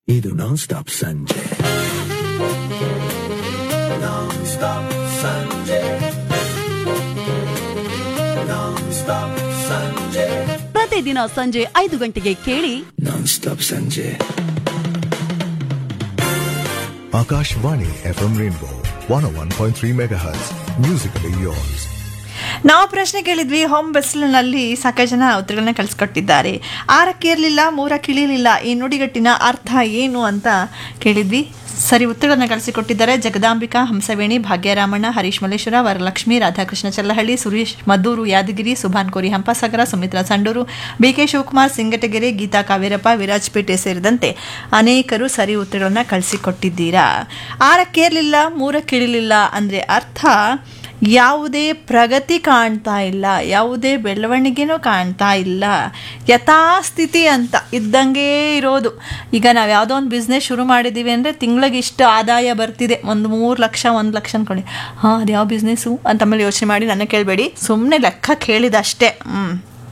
ಇದು ನಾನ್ ಸ್ಟಾಪ್ ಸಂಜೆ ನಾನ್ ಸ್ಟಾಪ್ ಸಂಜೆ ನಾನ್ ಸ್ಟಾಪ್ ಸಂಜೆ ಪ್ರತಿದಿನ ಸಂಜೆ ಐದು ಗಂಟೆಗೆ ಕೇಳಿ ನಾನ್ ಸ್ಟಾಪ್ ಸಂಜೆ Akashvani FM Rainbow 101.3 MHz. Musically yours. ನಾವು ಪ್ರಶ್ನೆ ಕೇಳಿದ್ವಿ ಹೋಮ್ ಬೆಸ್ಲಿನಲ್ಲಿ ಸಾಕಷ್ಟು ಜನ ಉತ್ತರಗಳನ್ನ ಕಳಿಸ್ಕೊಟ್ಟಿದ್ದಾರೆ ಆರಕ್ಕೆ ಇರಲಿಲ್ಲ ಮೂರಕ್ಕೆ ಇಳಿಲಿಲ್ಲ ಈ ನುಡಿಗಟ್ಟಿನ ಅರ್ಥ ಏನು ಅಂತ ಕೇಳಿದ್ವಿ ಸರಿ ಉತ್ತರಗಳನ್ನ ಕಳಿಸಿಕೊಟ್ಟಿದ್ದಾರೆ ಜಗದಾಂಬಿಕಾ ಹಂಸವೇಣಿ ಭಾಗ್ಯರಾಮಣ್ಣ ಹರೀಶ್ ಮಲ್ಲೇಶ್ವರ ವರಲಕ್ಷ್ಮಿ ರಾಧಾಕೃಷ್ಣ ಚಲ್ಲಹಳ್ಳಿ ಸುರೇಶ್ ಮದ್ದೂರು ಯಾದಗಿರಿ ಸುಭಾನ್ ಕೋರಿ ಹಂಪಸಾಗರ ಸುಮಿತ್ರಾ ಸಂಡೂರು ಬಿಕೆ ಶಿವಕುಮಾರ್ ಸಿಂಗಟಗೆರೆ ಗೀತಾ ಕಾವೇರಪ್ಪ ವಿರಾಜಪೇಟೆ ಸೇರಿದಂತೆ ಅನೇಕರು ಸರಿ ಉತ್ತರಗಳನ್ನ ಕಳಿಸಿಕೊಟ್ಟಿದ್ದೀರಾ ಆರಕ್ಕೇರ್ಲಿಲ್ಲ ಮೂರಕ್ಕಿಳಿಲಿಲ್ಲ ಅಂದರೆ ಅರ್ಥ ಯಾವುದೇ ಪ್ರಗತಿ ಕಾಣ್ತಾ ಇಲ್ಲ ಯಾವುದೇ ಬೆಳವಣಿಗೆನೂ ಕಾಣ್ತಾ ಇಲ್ಲ ಯಥಾಸ್ಥಿತಿ ಅಂತ ಇದ್ದಂಗೆ ಇರೋದು ಈಗ ನಾವು ಯಾವುದೋ ಒಂದು ಬಿಸ್ನೆಸ್ ಶುರು ಮಾಡಿದ್ದೀವಿ ಅಂದರೆ ತಿಂಗಳಿಗೆ ಇಷ್ಟು ಆದಾಯ ಬರ್ತಿದೆ ಒಂದು ಮೂರು ಲಕ್ಷ ಒಂದು ಲಕ್ಷ ಅಂದ್ಕೊಳ್ಳಿ ಹಾಂ ಅದು ಯಾವ ಬಿಸ್ನೆಸ್ಸು ಅಂತ ಆಮೇಲೆ ಯೋಚನೆ ಮಾಡಿ ನನ್ನ ಕೇಳಬೇಡಿ ಸುಮ್ಮನೆ ಲೆಕ್ಕ ಕೇಳಿದಷ್ಟೇ ಹ್ಞೂ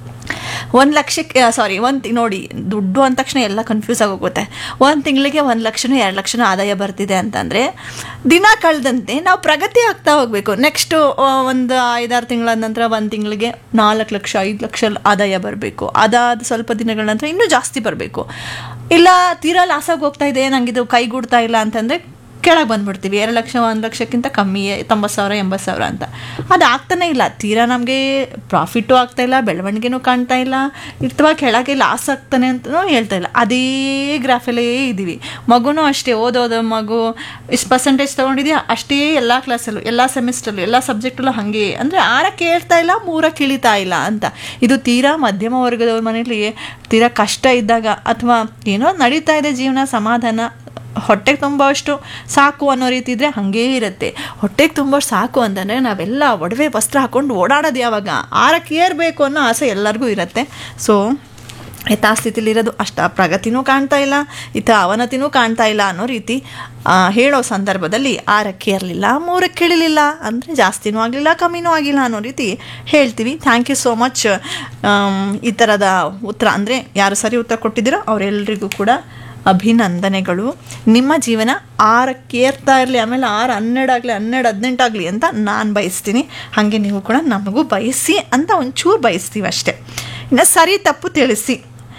ಒಂದು ಲಕ್ಷಕ್ಕೆ ಸಾರಿ ಒಂದು ನೋಡಿ ದುಡ್ಡು ಅಂದ ತಕ್ಷಣ ಎಲ್ಲ ಕನ್ಫ್ಯೂಸ್ ಆಗೋಗುತ್ತೆ ಒಂದು ತಿಂಗಳಿಗೆ ಒಂದು ಲಕ್ಷನೂ ಎರಡು ಲಕ್ಷನೂ ಆದಾಯ ಬರ್ತಿದೆ ಅಂತಂದರೆ ದಿನ ಕಳೆದಂತೆ ನಾವು ಪ್ರಗತಿ ಆಗ್ತಾ ಹೋಗಬೇಕು ನೆಕ್ಸ್ಟು ಒಂದು ಐದಾರು ತಿಂಗಳ ನಂತರ ಒಂದು ತಿಂಗಳಿಗೆ ನಾಲ್ಕು ಲಕ್ಷ ಐದು ಲಕ್ಷ ಆದಾಯ ಬರಬೇಕು ಅದಾದ ಸ್ವಲ್ಪ ದಿನಗಳ ನಂತರ ಇನ್ನೂ ಜಾಸ್ತಿ ಬರಬೇಕು ಇಲ್ಲ ತೀರಾ ಲಾಸಾಗಿ ಹೋಗ್ತಾ ಇದೆ ನಂಗಿದು ಕೈಗೂಡ್ತಾ ಇಲ್ಲ ಅಂತಂದರೆ ಕೆಳಗೆ ಬಂದ್ಬಿಡ್ತೀವಿ ಎರಡು ಲಕ್ಷ ಒಂದು ಲಕ್ಷಕ್ಕಿಂತ ಕಮ್ಮಿ ತೊಂಬತ್ತು ಸಾವಿರ ಎಂಬತ್ತು ಸಾವಿರ ಅಂತ ಅದು ಆಗ್ತಾನೆ ಇಲ್ಲ ತೀರಾ ನಮಗೆ ಪ್ರಾಫಿಟ್ಟು ಆಗ್ತಾ ಇಲ್ಲ ಬೆಳವಣಿಗೆನೂ ಕಾಣ್ತಾ ಇಲ್ಲ ಅಥವಾ ಕೆಳಗೆ ಲಾಸ್ ಆಗ್ತಾನೆ ಅಂತಲೂ ಹೇಳ್ತಾ ಇಲ್ಲ ಅದೇ ಗ್ರಾಫಲ್ಲೇ ಇದ್ದೀವಿ ಮಗುನೂ ಅಷ್ಟೇ ಓದೋದು ಮಗು ಇಷ್ಟು ಪರ್ಸೆಂಟೇಜ್ ತೊಗೊಂಡಿದ್ಯಾ ಅಷ್ಟೇ ಎಲ್ಲ ಕ್ಲಾಸಲ್ಲೂ ಎಲ್ಲ ಸೆಮಿಸ್ಟ್ರಲ್ಲೂ ಎಲ್ಲ ಸಬ್ಜೆಕ್ಟಲ್ಲೂ ಹಾಗೆ ಅಂದರೆ ಆರಕ್ಕೆ ಹೇಳ್ತಾ ಇಲ್ಲ ಮೂರಕ್ಕೆ ಇಳಿತಾ ಇಲ್ಲ ಅಂತ ಇದು ತೀರಾ ಮಧ್ಯಮ ವರ್ಗದವ್ರ ಮನೇಲಿ ತೀರಾ ಕಷ್ಟ ಇದ್ದಾಗ ಅಥವಾ ಏನೋ ನಡೀತಾ ಇದೆ ಜೀವನ ಸಮಾಧಾನ ಹೊಟ್ಟೆಗೆ ತುಂಬುವಷ್ಟು ಸಾಕು ಅನ್ನೋ ರೀತಿ ಇದ್ದರೆ ಹಾಗೇ ಇರುತ್ತೆ ಹೊಟ್ಟೆಗೆ ತುಂಬುವಷ್ಟು ಸಾಕು ಅಂತಂದರೆ ನಾವೆಲ್ಲ ಒಡವೆ ವಸ್ತ್ರ ಹಾಕ್ಕೊಂಡು ಓಡಾಡೋದು ಯಾವಾಗ ಆರಕ್ಕೆ ಏರಬೇಕು ಅನ್ನೋ ಆಸೆ ಎಲ್ಲರಿಗೂ ಇರುತ್ತೆ ಸೊ ಯಥಾಸ್ಥಿತಿಲಿರೋದು ಅಷ್ಟ ಪ್ರಗತಿನೂ ಕಾಣ್ತಾ ಇಲ್ಲ ಇತ ಅವನತಿನೂ ಕಾಣ್ತಾ ಇಲ್ಲ ಅನ್ನೋ ರೀತಿ ಆ, ಹೇಳೋ ಸಂದರ್ಭದಲ್ಲಿ ಆರಕ್ಕೆ ಇರಲಿಲ್ಲ ಮೂರಕ್ಕೆ ಇಳಿಲಿಲ್ಲ ಅಂದರೆ ಜಾಸ್ತಿನೂ ಆಗಲಿಲ್ಲ ಕಮ್ಮಿನೂ ಆಗಿಲ್ಲ ಅನ್ನೋ ರೀತಿ ಹೇಳ್ತೀವಿ ಥ್ಯಾಂಕ್ ಯು ಸೋ ಮಚ್ ಈ ಥರದ ಉತ್ತರ ಅಂದರೆ ಯಾರು ಸರಿ ಉತ್ತರ ಕೊಟ್ಟಿದ್ದೀರೋ ಅವರೆಲ್ಲರಿಗೂ ಕೂಡ ಅಭಿನಂದನೆಗಳು ನಿಮ್ಮ ಜೀವನ ಆರಕ್ಕೆ ಏರ್ತಾ ಇರಲಿ ಆಮೇಲೆ ಆರು ಹನ್ನೆರಡು ಆಗಲಿ ಹನ್ನೆರಡು ಹದಿನೆಂಟಾಗಲಿ ಅಂತ ನಾನು ಬಯಸ್ತೀನಿ ಹಾಗೆ ನೀವು ಕೂಡ ನಮಗೂ ಬಯಸಿ ಅಂತ ಒಂಚೂರು ಬಯಸ್ತೀವಿ ಅಷ್ಟೆ ಇನ್ನು ಸರಿ ತಪ್ಪು ತಿಳಿಸಿ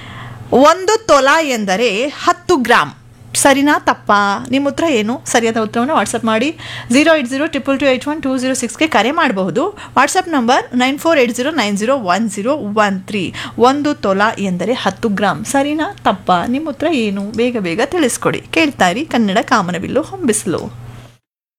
ಒಂದು ತೊಲ ಎಂದರೆ ಹತ್ತು ಗ್ರಾಮ್ ಸರಿನಾ ತಪ್ಪಾ ನಿಮ್ಮ ಉತ್ತರ ಏನು ಸರಿಯಾದ ಉತ್ತರವನ್ನು ವಾಟ್ಸಪ್ ಮಾಡಿ zero eight zero triple two eight one two zero ಸಿಕ್ಸ್ಗೆ ಕರೆ ಮಾಡಬಹುದು WhatsApp number nine four eight zero nine zero one zero one three ಒಂದು ತೊಲ ಎಂದರೆ ಹತ್ತು ಗ್ರಾಮ್ ಸರಿನಾ ತಪ್ಪಾ ನಿಮ್ಮ ಉತ್ತರ ಏನು ಬೇಗ ಬೇಗ ತಿಳಿಸ್ಕೊಡಿ ಕೇಳ್ತಾ ಇರಿ ಕನ್ನಡ ಕಾಮನಬಿಲ್ಲು ಹೊಂಬಿಸಲು